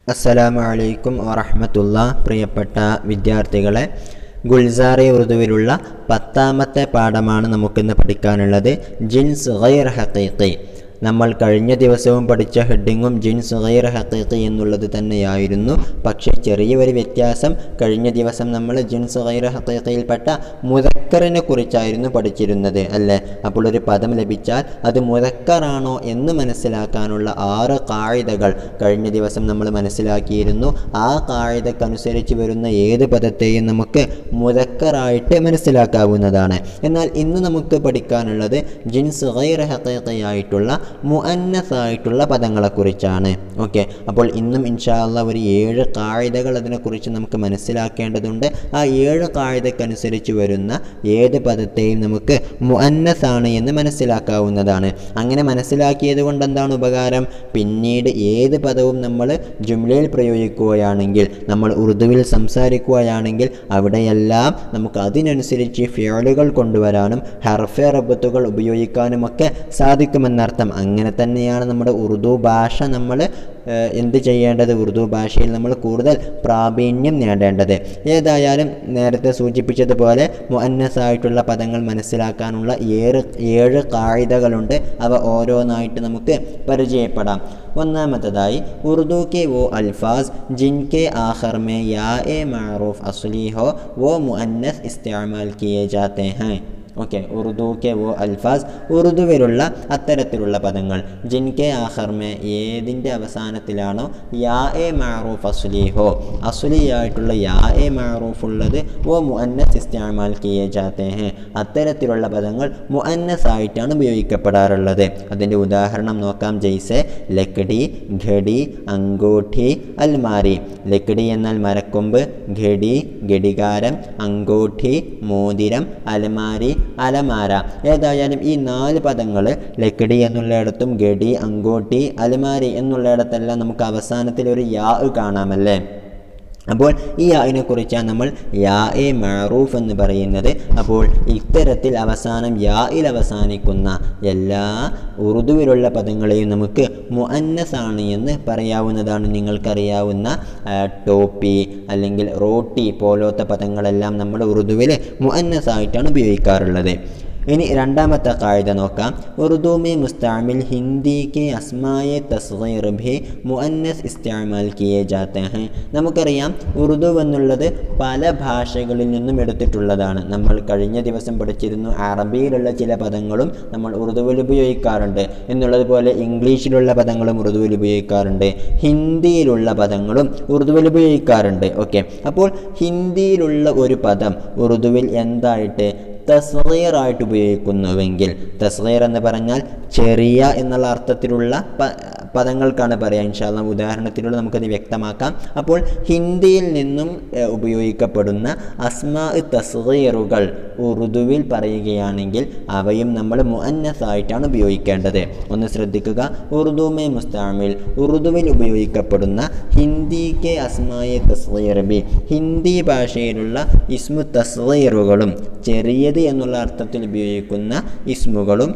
അസ്സലാമു അലൈക്കും വറഹ്മത്തുള്ള പ്രിയപ്പെട്ട വിദ്യാർത്ഥികളെ ഗുൽസാറി ഉറുദുവിലുള്ള പത്താമത്തെ പാഠമാണ് നമുക്കിന്ന് പഠിക്കാനുള്ളത് ജിൻസ് ഗൈർ ഹഖീഖി നമ്മൾ കഴിഞ്ഞ ദിവസവും പഠിച്ച ഹെഡിങ്ങും ജിൻസ് ഗൈർ ഹഖീഖി എന്നുള്ളത് തന്നെയായിരുന്നു പക്ഷേ ചെറിയൊരു വ്യത്യാസം കഴിഞ്ഞ ദിവസം നമ്മൾ ജിൻസ് ഗൈർ ഹഖീഖിയിൽപ്പെട്ട മുതക്കറിനെ കുറിച്ചായിരുന്നു പഠിച്ചിരുന്നത് അല്ലേ അപ്പോൾ ഒരു പദം ലഭിച്ചാൽ അത് മുതക്കറാണോ എന്ന് മനസ്സിലാക്കാനുള്ള ആറ് കായികകൾ കഴിഞ്ഞ ദിവസം നമ്മൾ മനസ്സിലാക്കിയിരുന്നു ആ കായികക്കനുസരിച്ച് വരുന്ന ഏത് പദത്തെയും നമുക്ക് മുതക്കറായിട്ട് മനസ്സിലാക്കാവുന്നതാണ് എന്നാൽ ഇന്ന് നമുക്ക് പഠിക്കാനുള്ളത് ജിൻസ് ഗൈർ ഹഖീഖിയായിട്ടുള്ള മുഅന്നസായിട്ടുള്ള പദങ്ങളെക്കുറിച്ചാണ് ഓക്കെ അപ്പോൾ ഇന്നും ഇൻഷാല്ല ഒരു ഏഴ് കായികകൾ അതിനെക്കുറിച്ച് നമുക്ക് മനസ്സിലാക്കേണ്ടതുണ്ട് ആ ഏഴ് കായികക്കനുസരിച്ച് വരുന്ന ഏത് പദത്തെയും നമുക്ക് മുഅന്നസാണ് എന്ന് മനസ്സിലാക്കാവുന്നതാണ് അങ്ങനെ മനസ്സിലാക്കിയത് കൊണ്ട് എന്താണ് ഉപകാരം പിന്നീട് ഏത് പദവും നമ്മൾ ജുംലയിൽ പ്രയോഗിക്കുകയാണെങ്കിൽ നമ്മൾ ഉറുദുവിൽ സംസാരിക്കുകയാണെങ്കിൽ അവിടെയെല്ലാം നമുക്ക് അതിനനുസരിച്ച് ഫിയലുകൾ കൊണ്ടുവരാനും ഹർഫെ റബത്തുകൾ ഉപയോഗിക്കാനുമൊക്കെ സാധിക്കുമെന്നർത്ഥം അങ്ങനെ തന്നെയാണ് നമ്മുടെ ഉറുദു ഭാഷ നമ്മൾ ഏഹ്, എന്ത് ചെയ്യേണ്ടത് ഉറുദു ഭാഷയിൽ നമ്മൾ കൂടുതൽ പ്രാവീണ്യം നേടേണ്ടത് ഏതായാലും നേരത്തെ സൂചിപ്പിച്ചതുപോലെ മുഅന്നസായിട്ടുള്ള പദങ്ങൾ മനസ്സിലാക്കാനുള്ള ഏഴ് ഏഴ് കായികകളുണ്ട് അവ ഓരോന്നായിട്ട് നമുക്ക് പരിചയപ്പെടാം ഒന്നാമത്തതായി ഉറുദു के वो अल्फाज जिनके आखिर में या ए मारूफ असली हो वो मुअन्नस इस्तेमाल किए जाते हैं ഓക്കെ ഉറുദു കെ വോ അൽഫാസ് ഉറുദുവിലുള്ള അത്തരത്തിലുള്ള പദങ്ങൾ ജിൻകെ ആഹർമെ ഏതിൻ്റെ അവസാനത്തിലാണോ യാ എ മാറൂഫ് അസുലിഹോ അസുലിയായിട്ടുള്ള യാ എ മാറൂഫ് ഉള്ളത് ഓ മുഅന്നസ് ഇസ്താമാൽ കിയെ ജാത്തെ ഹെ അത്തരത്തിലുള്ള പദങ്ങൾ മുഅന്നസ് ആയിട്ടാണ് ഉപയോഗിക്കപ്പെടാറുള്ളത് അതിൻ്റെ ഉദാഹരണം നോക്കാം ജയ്സെ ലക്കടി ഘടി അങ്കോഠി അൽമാരി ലക്കടി എന്നാൽ മരക്കൊമ്പ് ഘടി ഘടികാരം അങ്കോഠി മോതിരം അലമാരി അലമാര ഏതായാലും ഈ നാല് പദങ്ങൾ ലക്കടി എന്നുള്ളിടത്തും ഗഡി അങ്കോട്ടി അലമാരി എന്നുള്ളിടത്തെല്ലാം നമുക്ക് അവസാനത്തിൽ ഒരു യാ കാണാമല്ലേ അപ്പോൾ ഈ യാഇനെ കുറിച്ചാണ് നമ്മൾ യാ എ മാറൂഫ് എന്ന് പറയുന്നത് അപ്പോൾ ഇത്തരത്തിൽ അവസാനം യായിൽ അവസാനിക്കുന്ന എല്ലാ ഉറുദുവിലുള്ള പദങ്ങളെയും നമുക്ക് മുഅന്നസാണ് എന്ന് പറയാവുന്നതാണ് നിങ്ങൾക്കറിയാവുന്ന ആ, ടോപ്പി അല്ലെങ്കിൽ റോട്ടി പോലത്തെ പദങ്ങളെല്ലാം നമ്മൾ ഉറുദുവിൽ മുഅന്നസായിട്ടാണ് ഉപയോഗിക്കാറുള്ളത് ഇനി രണ്ടാമത്തെ കാഴ്ച നോക്കാം ഉറുദു में मुस्तामिल हिंदी के अस्माए तस्गीर भी മുഅന്നസ് ഇസ്താമാൽ കിയെ ജാത്തെ ഹെ നമുക്കറിയാം ഉറുദു എന്നുള്ളത് പല ഭാഷകളിൽ നിന്നും എടുത്തിട്ടുള്ളതാണ് നമ്മൾ കഴിഞ്ഞ ദിവസം പഠിച്ചിരുന്നു അറബിയിലുള്ള ചില പദങ്ങളും നമ്മൾ ഉറുദുവിൽ ഉപയോഗിക്കാറുണ്ട് എന്നുള്ളതുപോലെ ഇംഗ്ലീഷിലുള്ള പദങ്ങളും ഉറുദുവിൽ ഉപയോഗിക്കാറുണ്ട് ഹിന്ദിയിലുള്ള പദങ്ങളും ഉറുദുവിൽ ഉപയോഗിക്കാറുണ്ട് ഓക്കെ അപ്പോൾ ഹിന്ദിയിലുള്ള ഒരു പദം ഉറുദുവിൽ എന്തായിട്ട് തസ്ഗീറായിട്ട് ഉപയോഗിക്കുന്നുവെങ്കിൽ തസ്ഗീർ എന്ന് പറഞ്ഞാൽ ചെറിയ എന്നുള്ള അർത്ഥത്തിലുള്ള പ പദങ്ങൾക്കാണ് പറയുക ഇൻഷാല്ല ഉദാഹരണത്തിലൂടെ നമുക്കത് വ്യക്തമാക്കാം അപ്പോൾ ഹിന്ദിയിൽ നിന്നും ഏഹ്, ഉപയോഗിക്കപ്പെടുന്ന അസ്മാ തസ്ഗീറുകൾ ഉറുദുവിൽ പറയുകയാണെങ്കിൽ അവയും നമ്മൾ മുഅന്നസായിട്ടാണ് ഉപയോഗിക്കേണ്ടത് ഒന്ന് ശ്രദ്ധിക്കുക ഉറുദു മേ മുസ്താമിൽ ഉറുദുവിൽ ഉപയോഗിക്കപ്പെടുന്ന ഹിന്ദിക്ക് അസ്മായ തസ്ഗീർ ബി ഹിന്ദി ഭാഷയിലുള്ള ഇസ്മു തസ്ഗീറുകളും ചെറിയത് എന്നുള്ള അർത്ഥത്തിൽ ഉപയോഗിക്കുന്ന ഇസ്മുകളും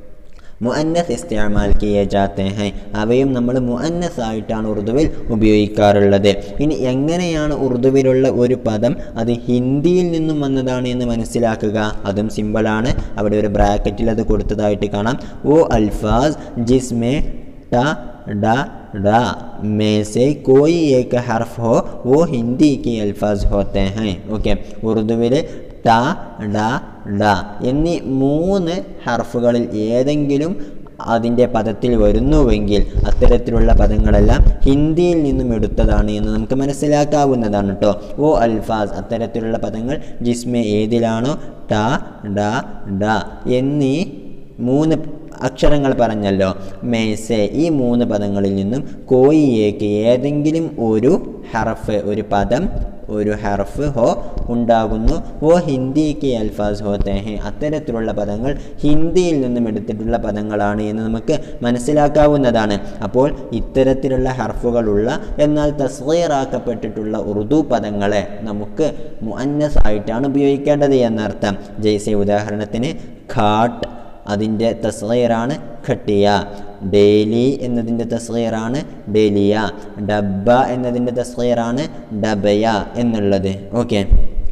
മുഅന്നസ് ഇസ്തിഅമാൽ കിയെ ജാത്തെ ഹൈ അവയും നമ്മൾ മുഅന്നസ് ആയിട്ടാണ് ഉറുദുവിൽ ഉപയോഗിക്കാറുള്ളത് ഇനി എങ്ങനെയാണ് ഉറുദുവിലുള്ള ഒരു പദം അത് ഹിന്ദിയിൽ നിന്നും വന്നതാണ് എന്ന് മനസ്സിലാക്കുക അതും സിമ്പിളാണ് അവിടെ ഒരു ബ്രാക്കറ്റിൽ അത് കൊടുത്തതായിട്ട് കാണാം ഓ അൽഫാസ് ജിസ്മേ ട ഡ ഡ में से कोई एक हर्फ हो वो हिंदी के अल्फाज होते हैं ഓക്കെ ഉറുദുവിൽ ട ഡ ഡ എന്നീ മൂന്ന് ഹർഫുകളിൽ ഏതെങ്കിലും അതിൻ്റെ പദത്തിൽ വരുന്നുവെങ്കിൽ അത്തരത്തിലുള്ള പദങ്ങളെല്ലാം ഹിന്ദിയിൽ നിന്നും എടുത്തതാണ് എന്ന് നമുക്ക് മനസ്സിലാക്കാവുന്നതാണ് കേട്ടോ ഓ അൽഫാസ് അത്തരത്തിലുള്ള പദങ്ങൾ ജിസ്മെ ഏതിലാണോ ട ഡ ഡ എന്നീ മൂന്ന് അക്ഷരങ്ങൾ പറഞ്ഞല്ലോ മേസെ ഈ മൂന്ന് പദങ്ങളിൽ നിന്നും കോയിയേക്ക് ഏതെങ്കിലും ഒരു ഹർഫ് ഒരു പദം ഒരു ഹർഫ് ഹോ ഉണ്ടാകുന്നു ഓ ഹിന്ദിക്ക് അൽഫാസ് ഹോത്തെ ഹെ അത്തരത്തിലുള്ള പദങ്ങൾ ഹിന്ദിയിൽ നിന്നും എടുത്തിട്ടുള്ള പദങ്ങളാണ് എന്ന് നമുക്ക് മനസ്സിലാക്കാവുന്നതാണ് അപ്പോൾ ഇത്തരത്തിലുള്ള ഹർഫുകളുള്ള എന്നാൽ തസ്ഗീറാക്കപ്പെട്ടിട്ടുള്ള ഉറുദു പദങ്ങളെ നമുക്ക് മുഅന്നസ് ആയിട്ടാണ് ഉപയോഗിക്കേണ്ടത് എന്നർത്ഥം ജയ്സെ ഉദാഹരണത്തിന് ഘാട്ട് അതിൻ്റെ തസ്ഗീറാണ് ഖട്ടിയ ഡെയിലി എന്നതിൻ്റെ തസ്ഗീറാണ് ഡെലിയ ഡബ്ബ എന്നതിൻ്റെ തസ്ഗീറാണ് ഡബയ എന്നുള്ളത് ഓക്കെ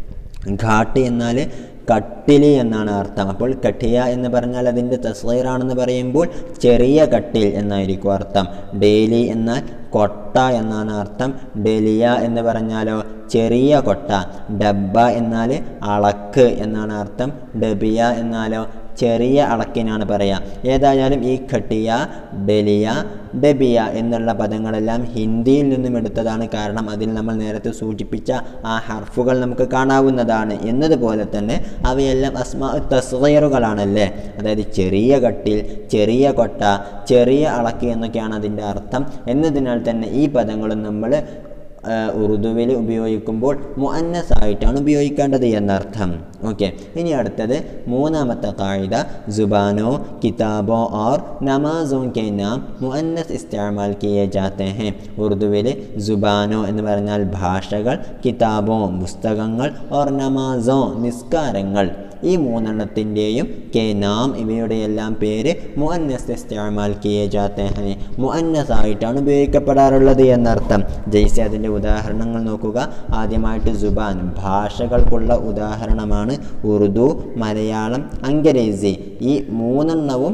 ഘാട്ട് എന്നാൽ കട്ടില് എന്നാണ് അർത്ഥം അപ്പോൾ കഠിയ എന്ന് പറഞ്ഞാൽ അതിൻ്റെ തസ്വീറാണെന്ന് പറയുമ്പോൾ ചെറിയ കട്ടിൽ എന്നായിരിക്കും അർത്ഥം ഡെയിലി എന്നാൽ കൊട്ട എന്നാണ് അർത്ഥം ഡെലിയ എന്ന് പറഞ്ഞാലോ ചെറിയ കൊട്ട ഡബ്ബ എന്നാൽ അളക്ക് എന്നാണ് അർത്ഥം ഡബിയ എന്നാലോ ചെറിയ അളക്കിനാണ് പറയുക ഏതായാലും ഈ ഖട്ടിയ ഡെലിയ ഡബിയ എന്നുള്ള പദങ്ങളെല്ലാം ഹിന്ദിയിൽ നിന്നും എടുത്തതാണ് കാരണം അതിൽ നമ്മൾ നേരത്തെ സൂചിപ്പിച്ച ആ ഹർഫുകൾ നമുക്ക് കാണാവുന്നതാണ് എന്നതുപോലെ തന്നെ അവയെല്ലാം അസ്മാ തസ്വയറുകളാണല്ലേ അതായത് ചെറിയ കട്ടിൽ ചെറിയ കൊട്ട ചെറിയ അളക്ക് എന്നൊക്കെയാണ് അതിൻ്റെ അർത്ഥം എന്നതിനാൽ തന്നെ ഈ പദങ്ങളും നമ്മൾ ഉറുദുവിൽ ഉപയോഗിക്കുമ്പോൾ മുഅന്നസ് ആയിട്ടാണ് ഉപയോഗിക്കേണ്ടത് എന്നർത്ഥം ഓക്കെ ഇനി അടുത്തത് മൂന്നാമത്തെ കായിക ജുബാനോ കിതാബോ और നമാസോं के नाम മുഅന്നസ് ഇസ്തമാൽ കിയെ ജാത്തെ हैं ഉറുദുവിൽ ജുബാനോ എന്ന് പറഞ്ഞാൽ ഭാഷകൾ കിതാബോ പുസ്തകങ്ങൾ ഓർ നമാസോ നിസ്കാരങ്ങൾ ഈ മൂന്നെണ്ണത്തിൻ്റെയും കെ നാം ഇവയുടെയെല്ലാം പേര് മുഅന്നസ് ഇസ്തമാൽ കിയെ ജാത്തെ हैं മുഅന്നസ് ആയിട്ടാണ് ഉപയോഗിക്കപ്പെടാറുള്ളത് എന്നർത്ഥം ജയ്സെ അതിൻ്റെ ഉദാഹരണങ്ങൾ നോക്കുക ആദ്യമായിട്ട് ജുബാൻ ഭാഷകൾക്കുള്ള ഉദാഹരണമാണ് ഉറുദു മലയാളം അങ്കരേസി ഈ മൂന്നെണ്ണവും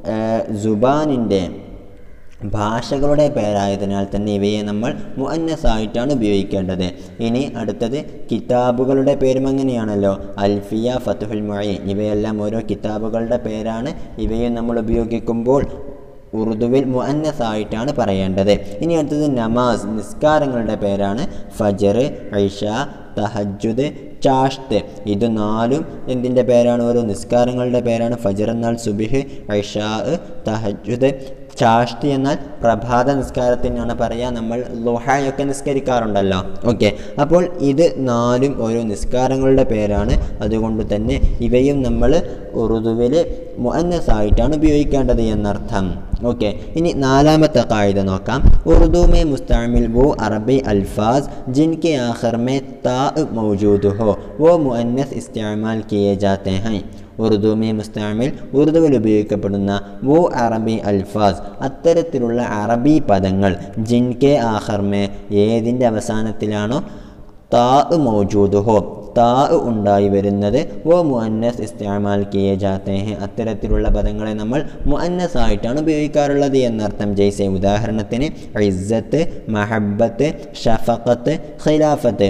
ജുബാനിൻ്റെ ഭാഷകളുടെ പേരായതിനാൽ തന്നെ ഇവയെ നമ്മൾ മുഅന്നസായിട്ടാണ് ഉപയോഗിക്കേണ്ടത് ഇനി അടുത്തത് കിതാബുകളുടെ പേരും അങ്ങനെയാണല്ലോ അൽഫിയ ഫത്തുഹുൽ മൊഴി ഇവയെല്ലാം ഓരോ കിതാബുകളുടെ പേരാണ് ഇവയും നമ്മൾ ഉപയോഗിക്കുമ്പോൾ ഉറുദുവിൽ മുഅന്നസായിട്ടാണ് പറയേണ്ടത് ഇനി അടുത്തത് നമാസ് നിസ്കാരങ്ങളുടെ പേരാണ് ഫജർ ഐഷ തഹജുദ് ചാഷ്ത് ഇത് നാലും എന്തിൻ്റെ പേരാണ് ഓരോ നിസ്കാരങ്ങളുടെ പേരാണ് ഫജർ എന്നാൽ സുബിഹ് ഐഷാ തഹജുദ് ചാഷ്ടി എന്നാൽ പ്രഭാത നിസ്കാരത്തിനാണ് പറയുക നമ്മൾ ലുഹയൊക്കെ നിസ്കരിക്കാറുണ്ടല്ലോ ഓക്കെ അപ്പോൾ ഇത് നാലും ഓരോ നിസ്കാരങ്ങളുടെ പേരാണ് അതുകൊണ്ട് തന്നെ ഇവയും നമ്മൾ ഉറുദുവിൽ മുഅന്നസായിട്ടാണ് ഉപയോഗിക്കേണ്ടത് എന്നർത്ഥം ഓക്കെ ഇനി നാലാമത്തെ കായിക നോക്കാം ഉറുദു മേ മുസ്താമിൽ വോ അറബി അൽഫാസ് ജിൻകെ ആഖർ മേ താ മൗജൂദ് ഹോ വോ മുഅന്നസ് ഇസ്തമാൽ കിए जाते हैं ഉറുദു മേ മുസ്താമിൽ ഉറുദുവിൽ ഉപയോഗിക്കപ്പെടുന്ന വോ അറബി അൽഫാസ് അത്തരത്തിലുള്ള അറബി പദങ്ങൾ ജിൻകെ ആഹർമേ ഏതിൻ്റെ അവസാനത്തിലാണോ താ മൗജൂദ് ഹോ താ ഉണ്ടായി വരുന്നത് വോ മുഅന്നസ് ഇസ്തമാൽ കിയെ ജാത്തെ ഹെ അത്തരത്തിലുള്ള പദങ്ങളെ നമ്മൾ മുഅന്നസ് ആയിട്ടാണ് ഉപയോഗിക്കാറുള്ളത് എന്നർത്ഥം ജയ്സെ ഉദാഹരണത്തിന് ഇസ്സത്ത് മഹബത്ത് ഷഫഖത്ത് ഖിലാഫത്ത്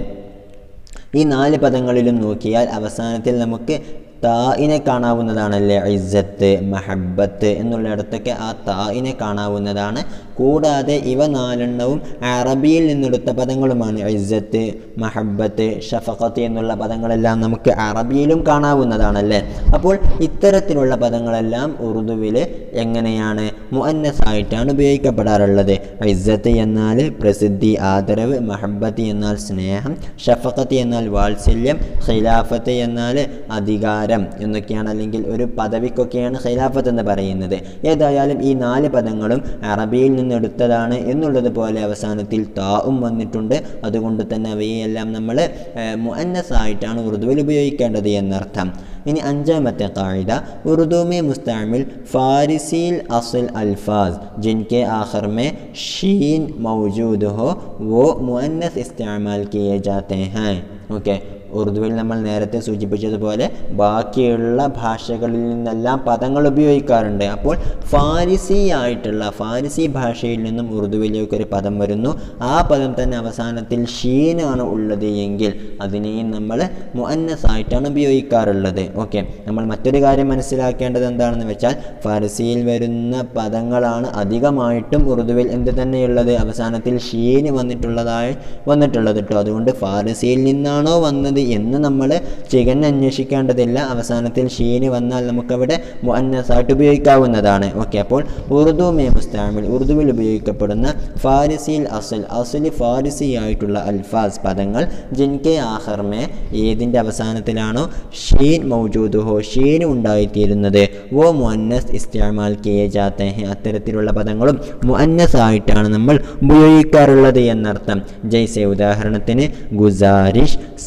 ഈ നാല് പദങ്ങളിലും നോക്കിയാൽ അവസാനത്തിൽ നമുക്ക് തായിനെ കാണാവുന്നതാണല്ലേ ഇസ്സത്ത് മഹബത്ത് എന്നുള്ളിടത്തൊക്കെ ആ തായിനെ കാണാവുന്നതാണ് കൂടാതെ ഇവ നാലെണ്ണവും അറബിയിൽ നിന്നെടുത്ത പദങ്ങളുമാണ് ഇസ്സത്ത് മഹബത്ത് ഷഫഖത്ത് എന്നുള്ള പദങ്ങളെല്ലാം നമുക്ക് അറബിയിലും കാണാവുന്നതാണല്ലേ അപ്പോൾ ഇത്തരത്തിലുള്ള പദങ്ങളെല്ലാം ഉറുദുവിൽ എങ്ങനെയാണ് മുഅന്നസായിട്ടാണ് ഉപയോഗിക്കപ്പെടാറുള്ളത് ഇസ്സത്ത് എന്നാൽ പ്രസിദ്ധി ആദരവ് മഹബത്ത് എന്നാൽ സ്നേഹം ഷഫഖത്ത് എന്നാൽ വാത്സല്യം ഖിലാഫത്ത് എന്നാൽ അധികാരം എന്നൊക്കെയാണ് അല്ലെങ്കിൽ ഒരു പദവിക്കൊക്കെയാണ് ഖിലാഫത്ത് എന്ന് പറയുന്നത് ഏതായാലും ഈ നാല് പദങ്ങളും അറബിയിൽ നിന്നെടുത്തതാണ് എന്നുള്ളത് പോലെ അവസാനത്തിൽ താവും വന്നിട്ടുണ്ട് അതുകൊണ്ട് തന്നെ അവയെല്ലാം നമ്മൾ മുഅന്നസായിട്ടാണ് ഉറുദുവിൽ ഉപയോഗിക്കേണ്ടത് എന്നർത്ഥം ഇനി അഞ്ചാമത്തെ കായിക ഉറുദു മേ മുസ്താമിൽ ഫാരിസിൽ അസുൽ അൽഫാസ് ജിൻകെ ആഖർ മേ ഷീൻ മൗജൂദ് ഹോ വോ മുഅന്നസ് ഇസ്തമാൽ കിए जाते हैं ഓക്കെ ഉറുദുവിൽ നമ്മൾ നേരത്തെ സൂചിപ്പിച്ചതുപോലെ ബാക്കിയുള്ള ഭാഷകളിൽ നിന്നെല്ലാം പദങ്ങൾ ഉപയോഗിക്കാറുണ്ട് അപ്പോൾ ഫാരിസി ആയിട്ടുള്ള ഫാരിസി ഭാഷയിൽ നിന്നും ഉറുദുവിലേക്ക് ഒരു പദം വരുന്നു ആ പദം തന്നെ അവസാനത്തിൽ ഷീനാണ് ഉള്ളത് എങ്കിൽ അതിനെയും നമ്മൾ മുഅന്നസായിട്ടാണ് ഉപയോഗിക്കാറുള്ളത് ഓക്കെ നമ്മൾ മറ്റൊരു കാര്യം മനസ്സിലാക്കേണ്ടത് എന്താണെന്ന് വെച്ചാൽ ഫാരസിയിൽ വരുന്ന പദങ്ങളാണ് അധികമായിട്ടും ഉറുദുവിൽ എന്ത് തന്നെയുള്ളത് അവസാനത്തിൽ ഷീന് വന്നിട്ടുള്ളതായി വന്നിട്ടുള്ളത് കേട്ടോ അതുകൊണ്ട് ഫാരസിയിൽ നിന്നാണോ വന്നത് എന്ന് നമ്മൾ ചികഞ്ഞ് അന്വേഷിക്കേണ്ടതില്ല അവസാനത്തിൽ ഷീന് വന്നാൽ നമുക്കവിടെ മുഅന്നസായിട്ട് ഉപയോഗിക്കാവുന്നതാണ് ഓക്കെ അപ്പോൾ ഉറുദു മേ മുസ്താമിൽ ഉറുദുവിൽ ഉപയോഗിക്കപ്പെടുന്ന ഫാരിസിയിൽ അസൽ അസൽ ഫാരിസി ആയിട്ടുള്ള അൽഫാസ് പദങ്ങൾ ജിൻകെ ആഹർ മേ ഏതിൻ്റെ അവസാനത്തിലാണോ ഷീൻ മൗജൂദ് ഹോ ഷീൻ ഉണ്ടായിത്തീരുന്നത് വോ മുഅന്നസ് ഇസ്തമാൽ കിയെ ജാത്തെ ഹെ അത്തരത്തിലുള്ള പദങ്ങളും മുഅന്നസ് ആയിട്ടാണ് നമ്മൾ ഉപയോഗിക്കാറുള്ളത് എന്നർത്ഥം ജയ്സെ ഉദാഹരണത്തിന് ഗുസാരിഷ് സഫാ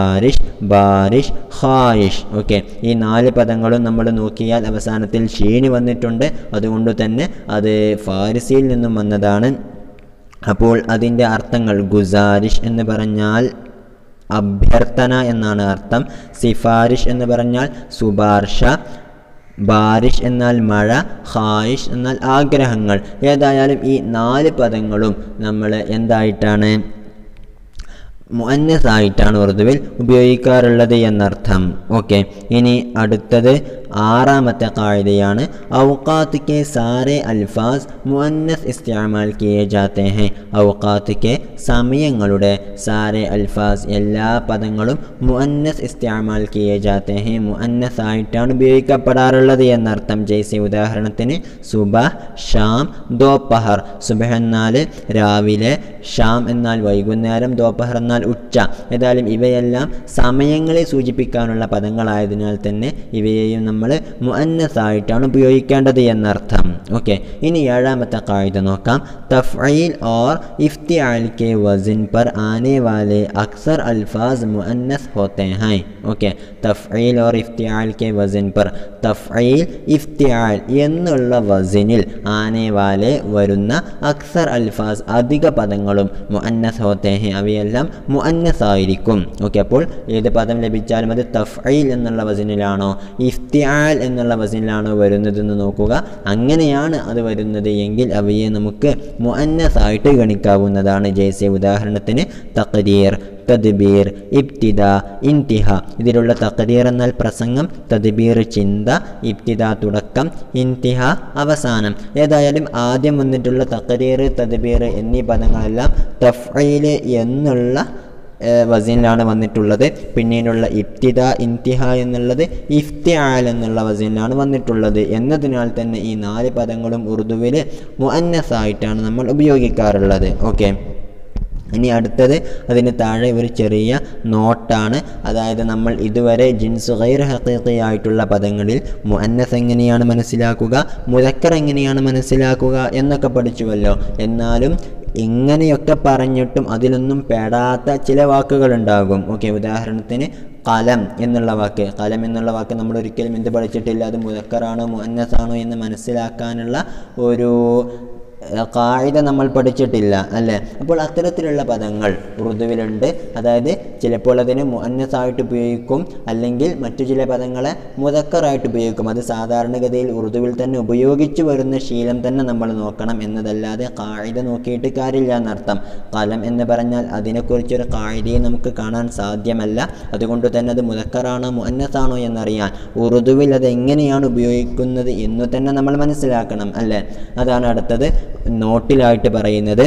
ഫാരിഷ് ബാരിഷ് ഖായിഷ് ഓക്കെ ഈ നാല് പദങ്ങളും നമ്മൾ നോക്കിയാൽ അവസാനത്തിൽ ഷീനി വന്നിട്ടുണ്ട് അതുകൊണ്ട് തന്നെ അത് ഫാരിസിയിൽ നിന്നും വന്നതാണ് അപ്പോൾ അതിൻ്റെ അർത്ഥങ്ങൾ ഗുസാരിഷ് എന്ന് പറഞ്ഞാൽ അഭ്യർത്ഥന എന്നാണ് അർത്ഥം സിഫാരിഷ് എന്ന് പറഞ്ഞാൽ ശുപാർശ ബാരിഷ് എന്നാൽ മഴ ഖായിഷ് എന്നാൽ ആഗ്രഹങ്ങൾ ഏതായാലും ഈ നാല് പദങ്ങളും നമ്മൾ എന്തായിട്ടാണ് മുഅന്നസായിട്ടാണ് ഉറുദുവിൽ ഉപയോഗിക്കാറുള്ളത് എന്നർത്ഥം ഓക്കെ ഇനി അടുത്തത് ആറാമത്തെ കാഴ്ചയാണ് ഔക്കാത്ത് കെ സാരെ അൽഫാസ് മുഅന്നസ് ഇസ്തിഅമാൽ കിയെ ജാത്തെ ഹെ ഔക്കാത്ത് കെ സമയങ്ങളുടെ സാരെ അൽഫാസ് എല്ലാ പദങ്ങളും മുഅന്നസ് ഇസ്തിഅമാൽ കിയെ ജാത്തെ ഹെ മുഅന്നസ് ആയിട്ടാണ് ഉപയോഗിക്കപ്പെടാറുള്ളത് എന്നർത്ഥം ജയ്സെ ഉദാഹരണത്തിന് സുബഹ് ഷാം ദോപ്പഹർ സുബഹ് എന്നാൽ രാവിലെ ഷാം എന്നാൽ വൈകുന്നേരം ദോപ്പഹർ എന്നാൽ ഉച്ച ഏതായാലും ഇവയെല്ലാം സമയങ്ങളെ സൂചിപ്പിക്കാനുള്ള പദങ്ങളായതിനാൽ തന്നെ ഇവയെയും നമ്മൾ മുഅന്നസായിട്ടാണ് ഉപയോഗിക്കേണ്ടത് എന്നർത്ഥം ഓക്കെ ഇനി ഏഴാമത്തെ കാഴ്ച നോക്കാം തഫ്ഈൽ ഓർ ഇഫ്തിആൽ के वज़न पर आने वाले अक्सर अल्फाज मुअन्नस होते हैं ഓക്കെ തഫ്ഈൽ ഓർ ഇഫ്തിആൽ के वज़न पर തഫ്ഈൽ ഇഫ്തിആൽ എന്നുള്ള വസിനിൽ ആനെ വാലെ വരുന്ന അക്സർ അൽഫാസ് അധിക പദങ്ങളും മുഅന്നസ് ഹോത്തെ ഹെ അവയെല്ലാം മുഅന്നസ് ആയിരിക്കും ഓക്കെ അപ്പോൾ ഏത് പദം ലഭിച്ചാലും അത് തഫ്ഈൽ എന്നുള്ള വസിനിലാണോ ഇഫ്തിആൽ എന്നുള്ള വസിനിലാണോ വരുന്നതെന്ന് നോക്കുക അങ്ങനെയാണ് അത് വരുന്നത് എങ്കിൽ അവയെ നമുക്ക് മുഅന്നസ് ആയിട്ട് ഗണിക്കാവുന്നതാണ് ജയ്സെ ഉദാഹരണത്തിന് തഖദീർ തദ്ബീർ ഇബ്തിദ ഇൻതിഹ ഇതിലുള്ള തഖദീർ എന്നാൽ പ്രസംഗം തദ്ബീർ ചിന്ത ഇബ്തിദ തുടക്കം ഇൻതിഹ അവസാനം ഏതായാലും ആദ്യം വന്നിട്ടുള്ള തഖദീർ തദ്ബീർ എന്നീ പദങ്ങളെല്ലാം തഫ്ഈൽ എന്നുള്ള ഏഹ് വസീനിലാണ് വന്നിട്ടുള്ളത് പിന്നീടുള്ള ഇബ്തിദ ഇൻതിഹ എന്നുള്ളത് ഇഫ്തിആൽ എന്നുള്ള വസീനിലാണ് വന്നിട്ടുള്ളത് എന്നതിനാൽ തന്നെ ഈ നാല് പദങ്ങളും ഉറുദുവിൽ മുഅന്നസായിട്ടാണ് നമ്മൾ ഉപയോഗിക്കാറുള്ളത് ഓക്കെ ഇനി അടുത്തത് അതിന് താഴെ ഒരു ചെറിയ നോട്ടാണ് അതായത് നമ്മൾ ഇതുവരെ ജിൻസ് ഗൈർ ഹക്കീഖി ആയിട്ടുള്ള പദങ്ങളിൽ മുഅന്നസ് എങ്ങനെയാണ് മനസ്സിലാക്കുക മുതക്കർ എങ്ങനെയാണ് മനസ്സിലാക്കുക എന്നൊക്കെ പഠിച്ചുവല്ലോ എന്നാലും ഇങ്ങനെയൊക്കെ പറഞ്ഞിട്ടും അതിലൊന്നും പെടാത്ത ചില വാക്കുകളുണ്ടാകും ഓക്കെ ഉദാഹരണത്തിന് കലം എന്നുള്ള വാക്ക് കലം എന്നുള്ള വാക്ക് നമ്മൾ ഒരിക്കലും എന്ത് പഠിച്ചിട്ടില്ല അത് മുതക്കറാണോ മുഅന്നസാണോ എന്ന് മനസ്സിലാക്കാനുള്ള ഒരു കായിക നമ്മൾ പഠിച്ചിട്ടില്ല അല്ലേ അപ്പോൾ അത്തരത്തിലുള്ള പദങ്ങൾ ഉറുദുവിലുണ്ട് അതായത് ചിലപ്പോൾ അതിന് മുഅന്നസായിട്ട് ഉപയോഗിക്കും അല്ലെങ്കിൽ മറ്റു ചില പദങ്ങളെ മുതക്കറായിട്ട് ഉപയോഗിക്കും അത് സാധാരണഗതിയിൽ ഉറുദുവിൽ തന്നെ ഉപയോഗിച്ചു വരുന്ന ശീലം തന്നെ നമ്മൾ നോക്കണം എന്നതല്ലാതെ കായിക നോക്കിയിട്ട് കാര്യമില്ല എന്നർത്ഥം കലം എന്ന് പറഞ്ഞാൽ അതിനെക്കുറിച്ചൊരു കായികയെ നമുക്ക് കാണാൻ സാധ്യമല്ല അതുകൊണ്ട് തന്നെ അത് മുതക്കറാണോ മുഅന്നസാണോ എന്നറിയാൻ ഉറുദുവിൽ അത് എങ്ങനെയാണ് ഉപയോഗിക്കുന്നത് എന്ന് തന്നെ നമ്മൾ മനസ്സിലാക്കണം അല്ലേ അതാണ് അടുത്തത് നോട്ടിലായിട്ട് പറയുന്നത്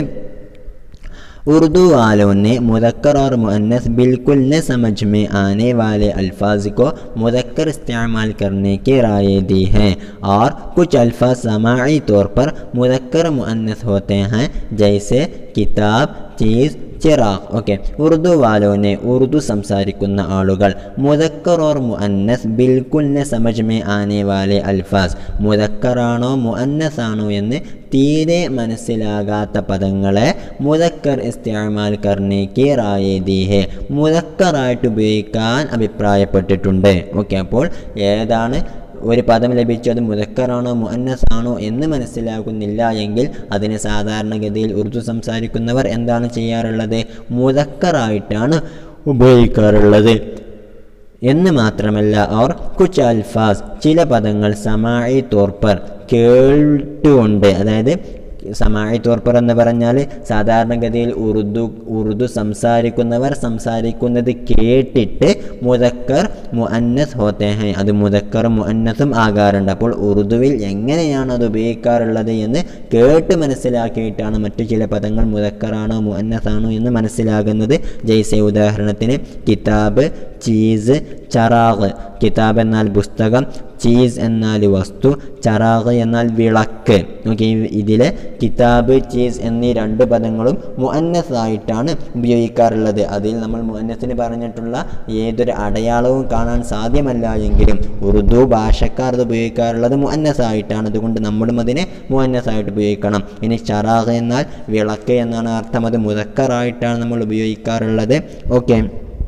उर्दू वालों ने मुदक्कर और मुअन्नस बिल्कुल न समझ में आने वाले अल्फाज को मुदक्कर इस्तेमाल करने की राय दी है और कुछ अल्फाज समाई तौर पर मुदक्कर मुअन्नस होते हैं जैसे किताब चीज़ ചിറാഖ് ഓക്കെ ഉറുദു വാലോനെ ഉറുദു സംസാരിക്കുന്ന ആളുകൾ മുതക്കർ ഓർ മുഅന്നസ് ബിൽക്കുലിനെ സമജ്മേ ആനെ വാലെ അൽഫാസ് മുതക്കറാണോ മുഅന്നസ് ആണോ എന്ന് തീരെ മനസ്സിലാകാത്ത പദങ്ങളെ മുതക്കർ ഇസ്തിഅമാൽ കർണേക്ക് റായേദീഹെ മുതക്കറായിട്ട് ഉപയോഗിക്കാൻ അഭിപ്രായപ്പെട്ടിട്ടുണ്ട് ഓക്കെ അപ്പോൾ ഏതാണ് ഒരു പദം ലഭിച്ചു അത് മുതക്കറാണോ മുഅന്നസ് ആണോ എന്ന് മനസ്സിലാകുന്നില്ല എങ്കിൽ അതിന് സാധാരണഗതിയിൽ ഉറുദു സംസാരിക്കുന്നവർ എന്താണ് ചെയ്യാറുള്ളത് മുതക്കറായിട്ടാണ് ഉപയോഗിക്കാറുള്ളത് എന്ന് മാത്രമല്ല അവർ കുച്ച് അൽഫാസ് ചില പദങ്ങൾ സമായി തോർപ്പർ കേട്ടുകൊണ്ട് അതായത് സമായി തോർപ്പർ എന്ന് പറഞ്ഞാൽ സാധാരണഗതിയിൽ ഉറുദു ഉറുദു സംസാരിക്കുന്നവർ സംസാരിക്കുന്നത് കേട്ടിട്ട് മുതക്കർ മുഅന്നസ് ഹോത്തെ ഹൈ അത് മുതക്കറും മുഅന്നസും ആകാറുണ്ട് അപ്പോൾ ഉറുദുവിൽ എങ്ങനെയാണ് അത് ഉപയോഗിക്കാറുള്ളത് എന്ന് കേട്ട് മനസ്സിലാക്കിയിട്ടാണ് മറ്റു ചില പദങ്ങൾ മുതക്കറാണോ മുഅന്നസാണോ എന്ന് മനസ്സിലാകുന്നത് ജയ്സെ ഉദാഹരണത്തിന് കിതാബ് ചീസ് ചറാഗ് കിതാബ് എന്നാൽ പുസ്തകം ചീസ് എന്നാൽ വസ്തു ചറാഗ് എന്നാൽ വിളക്ക് ഓക്കെ ഇതിലെ കിതാബ് ചീസ് എന്നീ രണ്ട് പദങ്ങളും മുഅന്നസ് ആയിട്ടാണ് ഉപയോഗിക്കാറുള്ളത് അതിൽ നമ്മൾ മുഅന്നസിന് പറഞ്ഞിട്ടുള്ള ഏതൊരു അടയാളവും കാണാൻ സാധ്യമല്ല എങ്കിലും ഉറുദു ഭാഷക്കാർ അത് ഉപയോഗിക്കാറുള്ളത് മുഅന്നസ് ആയിട്ടാണ് അതുകൊണ്ട് നമ്മളും അതിനെ മുഅന്നസ് ആയിട്ട് ഉപയോഗിക്കണം ഇനി ചറാഗ് എന്നാൽ വിളക്ക് എന്നാണ് അർത്ഥം അത് മുതക്കറായിട്ടാണ് നമ്മൾ ഉപയോഗിക്കാറുള്ളത് ഓക്കെ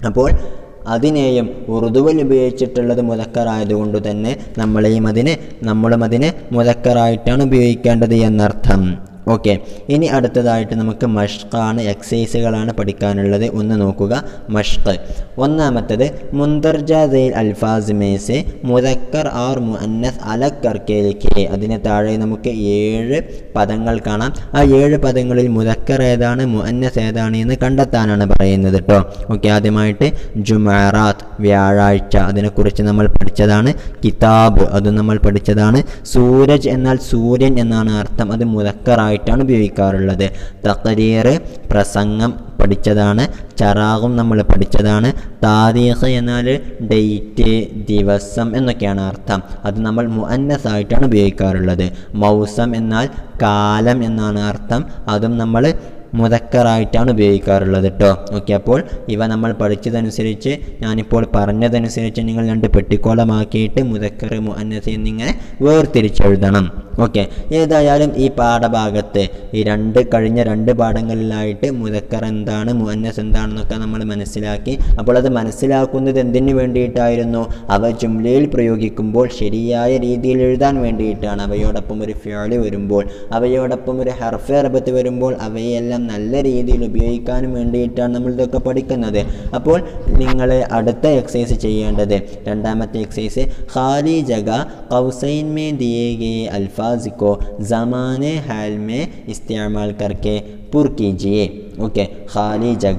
അപ്പോൾ അതിനെയും ഉറുദുവിൽ ഉപയോഗിച്ചിട്ടുള്ളത് മുതക്കറായതുകൊണ്ട് തന്നെ നമ്മളെയും അതിനെ നമ്മളും അതിനെ മുതക്കറായിട്ടാണ് ഉപയോഗിക്കേണ്ടത് എന്നർത്ഥം ഓക്കെ ഇനി അടുത്തതായിട്ട് നമുക്ക് മഷ്കാണ് എക്സസൈസുകളാണ് പഠിക്കാനുള്ളത് ഒന്ന് നോക്കുക മഷ്ക് ഒന്നാമത്തത് മുന്തർജയിൽ അൽഫാസ് മേസെ മുതക്കർ ആർ മുഅന്നസ് അലക്കർ കേലിക്കെ അതിന് താഴെ നമുക്ക് ഏഴ് പദങ്ങൾ കാണാം ആ ഏഴ് പദങ്ങളിൽ മുതക്കർ ഏതാണ് മുഅന്നസ് ഏതാണ് എന്ന് കണ്ടെത്താനാണ് പറയുന്നത് കേട്ടോ ഓക്കെ ആദ്യമായിട്ട് ജുമാറാത്ത് വ്യാഴാഴ്ച അതിനെക്കുറിച്ച് നമ്മൾ പഠിച്ചതാണ് കിതാബ് അതും നമ്മൾ പഠിച്ചതാണ് സൂരജ് എന്നാൽ സൂര്യൻ എന്നാണ് അർത്ഥം അത് മുതക്കറായിട്ടാണ് ഉപയോഗിക്കാറുള്ളത് തക്കരീർ പ്രസംഗം പഠിച്ചതാണ് ചറാകും നമ്മൾ പഠിച്ചതാണ് താരീഖ് എന്നാൽ ഡേറ്റ് ദിവസം എന്നൊക്കെയാണ് അർത്ഥം അത് നമ്മൾ മുഅന്നസ് ആയിട്ടാണ് ഉപയോഗിക്കാറുള്ളത് മൗസം എന്നാൽ കാലം എന്നാണ് അർത്ഥം അതും നമ്മൾ മുതക്കറായിട്ടാണ് ഉപയോഗിക്കാറുള്ളത് കേട്ടോ ഓക്കെ അപ്പോൾ ഇവ നമ്മൾ പഠിച്ചതനുസരിച്ച് ഞാനിപ്പോൾ പറഞ്ഞതനുസരിച്ച് നിങ്ങൾ രണ്ട് പെട്ടിക്കോളമാക്കിയിട്ട് മുതക്കർ മുഅന്നസ് എന്നിങ്ങനെ വേർതിരിച്ചെഴുതണം ഓക്കെ ഏതായാലും ഈ പാഠഭാഗത്ത് ഈ രണ്ട് കഴിഞ്ഞ രണ്ട് പാഠങ്ങളിലായിട്ട് മുതക്കർ എന്താണ് മുഅന്നസ് എന്താണെന്നൊക്കെ നമ്മൾ മനസ്സിലാക്കി അപ്പോൾ അത് മനസ്സിലാക്കുന്നത് എന്തിനു വേണ്ടിയിട്ടായിരുന്നു അവ ജുംലയിൽ പ്രയോഗിക്കുമ്പോൾ ശരിയായ രീതിയിൽ എഴുതാൻ വേണ്ടിയിട്ടാണ് അവയോടൊപ്പം ഒരു ഫ്യാളി വരുമ്പോൾ അവയോടൊപ്പം ഒരു ഹർഫ് അറബത്ത് വരുമ്പോൾ അവയെല്ലാം നല്ല രീതിയിൽ ഉപയോഗിക്കാനും വേണ്ടിയിട്ടാണ് നമ്മൾ ഇതൊക്കെ പഠിക്കുന്നത് അപ്പോൾ നിങ്ങൾ അടുത്ത എക്സസൈസ് ചെയ്യേണ്ടത് രണ്ടാമത്തെ എക്സസൈസ് ഖാലി ജഗ കൗസൈൻ മേ ദിയേ ഗേ अल्फाज को ज़माने हाल में इस्तेमाल करके पुर कीजिए ഓക്കെ ഖാലി ജഗ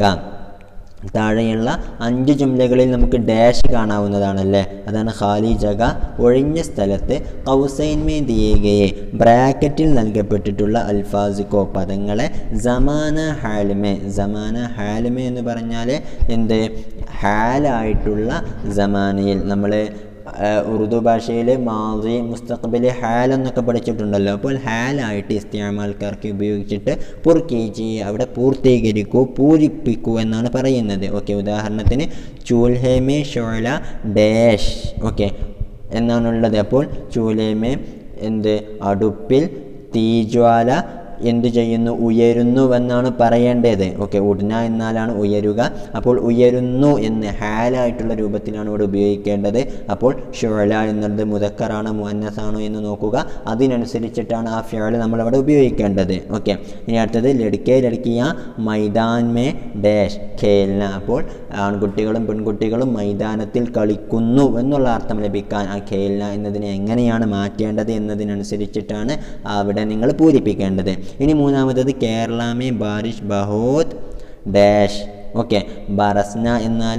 താഴെയുള്ള അഞ്ച് ജുംലകളിൽ നമുക്ക് ഡാഷ് കാണാവുന്നതാണല്ലേ അതാണ് ഖാലി ജഗ ഒഴിഞ്ഞ സ്ഥലത്ത് കൗസൈൻമേ ദിയേഗയെ ബ്രാക്കറ്റിൽ നൽകപ്പെട്ടിട്ടുള്ള അൽഫാസിക്കോ പദങ്ങളെ സമാന ഹാലിമെ സമാന ഹാലിമെ എന്ന് പറഞ്ഞാൽ എന്ത് ഹാലായിട്ടുള്ള സമാനയിൽ നമ്മൾ ഉറുദു ഭാഷയിൽ മാതി മുസ്തഖബിൽ ഹാൽ എന്നൊക്കെ പഠിച്ചിട്ടുണ്ടല്ലോ അപ്പോൾ ഹാലായിട്ട് ഇസ്തിയാമാൽക്കാർക്ക് ഉപയോഗിച്ചിട്ട് പുർക്കീജി അവിടെ പൂർത്തീകരിക്കൂ പൂരിപ്പിക്കൂ എന്നാണ് പറയുന്നത് ഓക്കെ ഉദാഹരണത്തിന് ചൂൽഹേമെ ഷോല ഡാഷ് ഓക്കെ എന്നാണുള്ളത് അപ്പോൾ ചൂലേമെ എന്ത് അടുപ്പിൽ തീജ്വാല എന്തു ചെയ്യുന്നു ഉയരുന്നുവെന്നാണ് പറയേണ്ടത് ഓക്കെ ഉടന എന്നാലാണ് ഉയരുക അപ്പോൾ ഉയരുന്നു എന്ന് ഹാലായിട്ടുള്ള രൂപത്തിലാണ് ഇവിടെ ഉപയോഗിക്കേണ്ടത് അപ്പോൾ ഷുഴല എന്നുള്ളത് മുതക്കറാണോ മുഅന്നസാണോ എന്ന് നോക്കുക അതിനനുസരിച്ചിട്ടാണ് ആ ഫ്യാൾ നമ്മളവിടെ ഉപയോഗിക്കേണ്ടത് ഓക്കെ ഇനി അടുത്തത് ലടുക്കെ ലടുക്കിയ മൈതാൻ മേ ഡാഷ് ഖേൽന അപ്പോൾ ആൺകുട്ടികളും പെൺകുട്ടികളും മൈതാനത്തിൽ കളിക്കുന്നു എന്നുള്ള അർത്ഥം ലഭിക്കാൻ ആ ഖേൽന എന്നതിനെ എങ്ങനെയാണ് മാറ്റേണ്ടത് എന്നതിനനുസരിച്ചിട്ടാണ് അവിടെ നിങ്ങൾ പൂരിപ്പിക്കേണ്ടത് ഇനി മൂന്നാമത്തത് കേരളമേ ബാരിഷ് ബഹോത് ഡാഷ് ഓക്കെ ബറസ്ന എന്നാൽ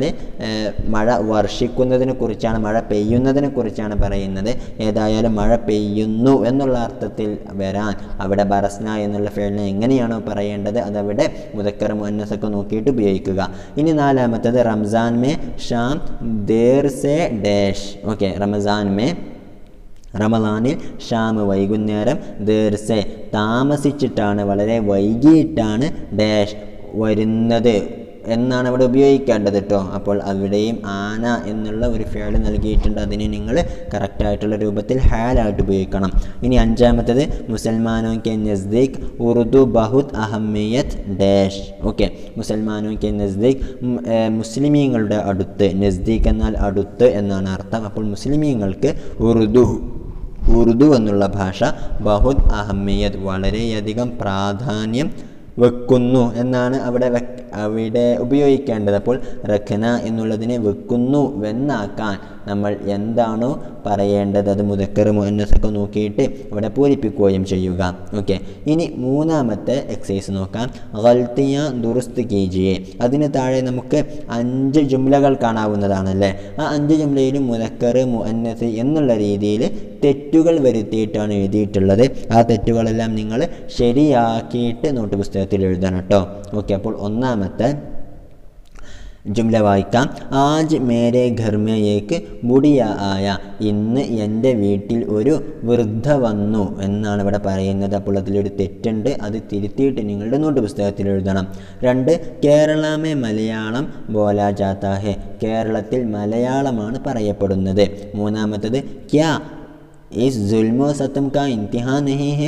മഴ വർഷിക്കുന്നതിനെ കുറിച്ചാണ് മഴ പെയ്യുന്നതിനെ കുറിച്ചാണ് പറയുന്നത് ഏതായാലും മഴ പെയ്യുന്നു എന്നുള്ള അർത്ഥത്തിൽ വരാൻ അവിടെ ബറസ്ന എന്നുള്ള ഫേളിനെ എങ്ങനെയാണോ പറയേണ്ടത് അതവിടെ മുതക്കർ മുന്നസൊക്കെ നോക്കിയിട്ട് ഉപയോഗിക്കുക ഇനി നാലാമത്തത് റംസാൻ മേ ഷാം ദേർ സെ ഡാഷ് ഓക്കെ റംസാൻ മേ റമദാനിൽ ഷാം വൈകുന്നേരം ദേർസെ താമസിച്ചിട്ടാണ് വളരെ വൈകിയിട്ടാണ് ഡാഷ് വരുന്നത് എന്നാണ് അവിടെ ഉപയോഗിക്കേണ്ടത് കേട്ടോ അപ്പോൾ അവിടെയും ആന എന്നുള്ള ഒരു ഫേൾ നൽകിയിട്ടുണ്ട് അതിനെ നിങ്ങൾ കറക്റ്റായിട്ടുള്ള രൂപത്തിൽ ഹാലായിട്ട് ഉപയോഗിക്കണം ഇനി അഞ്ചാമത്തത് മുസൽമാനോ കെ നസ്ദീഖ് ഉറുദു ബഹുത് അഹമ്മിയത്ത് ഡാഷ് ഓക്കെ മുസൽമാനോ കെ നസ്ദീഖ് മുസ്ലിമീങ്ങളുടെ അടുത്ത് നസ്ദീഖ് എന്നാൽ അടുത്ത് എന്നാണ് അർത്ഥം അപ്പോൾ മുസ്ലിമീങ്ങൾക്ക് ഉറുദു ഉറുദു എന്നുള്ള ഭാഷ ബഹുദ് അഹമ്മിയത് വളരെയധികം പ്രാധാന്യം വെക്കുന്നു എന്നാണ് അവിടെ വെക് അവിടെ ഉപയോഗിക്കേണ്ടത് അപ്പോൾ റഖന എന്നുള്ളതിനെ വെക്കുന്നു വെന്നാക്കാൻ നമ്മൾ എന്താണോ പറയേണ്ടത് അത് മുതക്കർ മുന്നസൊക്കെ നോക്കിയിട്ട് അവിടെ പൂരിപ്പിക്കുകയും ചെയ്യുക ഓക്കെ ഇനി മൂന്നാമത്തെ എക്സസൈസ് നോക്കാം ഗൽത്തിയ ദുറുസ്ത് കീജിയെ അതിന് താഴെ നമുക്ക് അഞ്ച് ജുംലകൾ കാണാവുന്നതാണല്ലേ ആ അഞ്ച് ജുംലയിലും മുതക്കർ മുഅന്നസ് എന്നുള്ള രീതിയിൽ തെറ്റുകൾ വരുത്തിയിട്ടാണ് എഴുതിയിട്ടുള്ളത് ആ തെറ്റുകളെല്ലാം നിങ്ങൾ ശരിയാക്കിയിട്ട് നോട്ട് പുസ്തകത്തിൽ എഴുതണം കേട്ടോ ഓക്കെ അപ്പോൾ ഒന്നാമത്തെ ജുംല വായിക്കാം ആജ് മേരെ ഘർമയേക്ക് ബുഡിയ ആയ ഇന്ന് എൻ്റെ വീട്ടിൽ ഒരു വൃദ്ധ വന്നു എന്നാണ് ഇവിടെ പറയുന്നത് അപ്പോൾ അതിലൊരു തെറ്റുണ്ട് അത് തിരുത്തിയിട്ട് നിങ്ങളുടെ നോട്ട് പുസ്തകത്തിൽ എഴുതണം രണ്ട് കേരളമേ മലയാളം ബോലാ ജാത്ത ഹെ കേരളത്തിൽ മലയാളമാണ് പറയപ്പെടുന്നത് മൂന്നാമത്തത് ക്യാ इस जुल्म व सतम का इंतहा नहीं है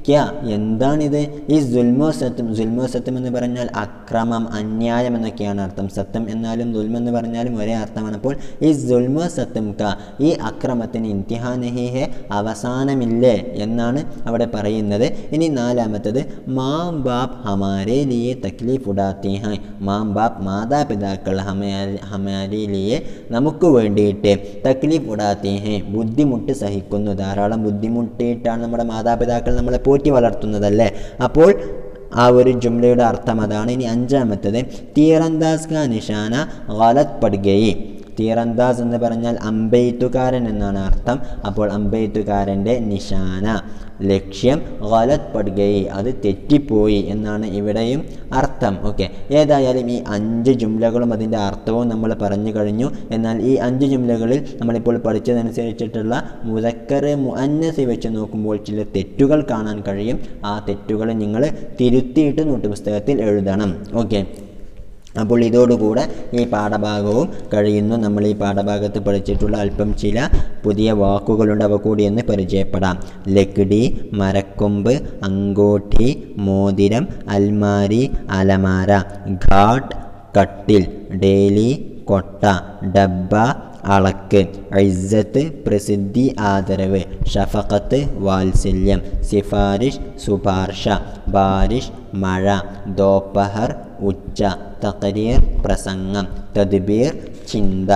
ക്യാ എന്താണിത് ഈ ജുൽമോ സത്യം ജുൽമോ സത്യം എന്ന് പറഞ്ഞാൽ അക്രമം അന്യായം എന്നൊക്കെയാണ് അർത്ഥം സത്യം എന്നാലും ദുൽമ എന്ന് പറഞ്ഞാലും ഒരേ അർത്ഥമാണ് അപ്പോൾ ഈ ജുൽമോ സത്യം ക ഈ അക്രമത്തിന് ഇന്തിഹാനഹിഹെ അവസാനമില്ലേ എന്നാണ് അവിടെ പറയുന്നത് ഇനി നാലാമത്തത് മാം ബാപ്പ് ഹമാരെ ലിയെ തക്ലീഫ് ഉടാത്തി ഹൈ മാം ബാപ്പ് മാതാപിതാക്കൾ ഹമാ- ഹമാരെ ലിയെ നമുക്ക് വേണ്ടിയിട്ട് തക്ലീഫ് ഉടാത്തി ഹേ ബുദ്ധിമുട്ട് സഹിക്കുന്നു ധാരാളം ബുദ്ധിമുട്ടിയിട്ടാണ് നമ്മുടെ മാതാപിതാക്കൾ നമ്മളെ പോറ്റി വളർത്തുന്നതല്ലേ അപ്പോൾ ആ ഒരു ജുംലയുടെ അർത്ഥം അതാണ് ഇനി അഞ്ചാമത്തത് തീറന്താസ് ക നിഷാന ഗലത് പടുകയി തീറന്താസ് എന്ന് പറഞ്ഞാൽ അമ്പെയ്ത്തുകാരൻ എന്നാണ് അർത്ഥം അപ്പോൾ അമ്പെയ്ത്തുകാരൻ്റെ നിഷാന ലക്ഷ്യം ഗലത് പടുകയി അത് തെറ്റിപ്പോയി എന്നാണ് ഇവിടെയും അർത്ഥം ഓക്കെ ഏതായാലും ഈ അഞ്ച് ജുംലകളും അതിൻ്റെ അർത്ഥവും നമ്മൾ പറഞ്ഞു കഴിഞ്ഞു എന്നാൽ ഈ അഞ്ച് ജുംലകളിൽ നമ്മളിപ്പോൾ പഠിച്ചതനുസരിച്ചിട്ടുള്ള മുതക്കർ മുഅന്നസി വെച്ച് നോക്കുമ്പോൾ ചില തെറ്റുകൾ കാണാൻ കഴിയും ആ തെറ്റുകൾ നിങ്ങൾ തിരുത്തിയിട്ട് നോട്ട് പുസ്തകത്തിൽ എഴുതണം ഓക്കെ അപ്പോൾ ഇതോടുകൂടെ ഈ പാഠഭാഗവും കഴിയുന്നു നമ്മൾ ഈ പാഠഭാഗത്ത് പഠിച്ചിട്ടുള്ള അല്പം ചില പുതിയ വാക്കുകളുണ്ട് അവ കൂടി ഒന്ന് പരിചയപ്പെടാം ലക്കിടി മരക്കൊമ്പ് അങ്കോട്ടി മോതിരം അൽമാരി അലമാര ഘാട്ട് കട്ടിൽ ഡേലി കൊട്ട ഡബ്ബ അളക്ക് ഇസ്സത്ത് പ്രസിദ്ധി ആദരവ് ഷഫഖത്ത് വാത്സല്യം സിഫാരിഷ് ശുപാർശ ബാരിഷ് മഴ ദോപ്പഹർ ഉച്ച തകരീർ പ്രസംഗം തദ്ബീർ ചിന്ത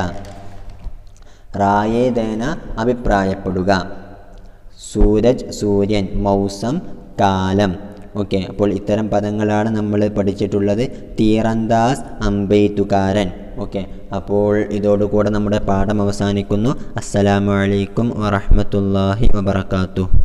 റായേദേന അഭിപ്രായപ്പെടുക സൂരജ് സൂര്യൻ മൗസം കാലം ഓക്കെ അപ്പോൾ ഇത്തരം പദങ്ങളാണ് നമ്മൾ പഠിച്ചിട്ടുള്ളത് തീറന്താസ് അമ്പെയ്ത്തുകാരൻ ഓക്കെ അപ്പോൾ ഇതോടുകൂടെ നമ്മുടെ പാഠം അവസാനിക്കുന്നു അസ്സലാമു അലൈക്കും വറഹ്മത്തുള്ളാഹി വബറകാതുഹു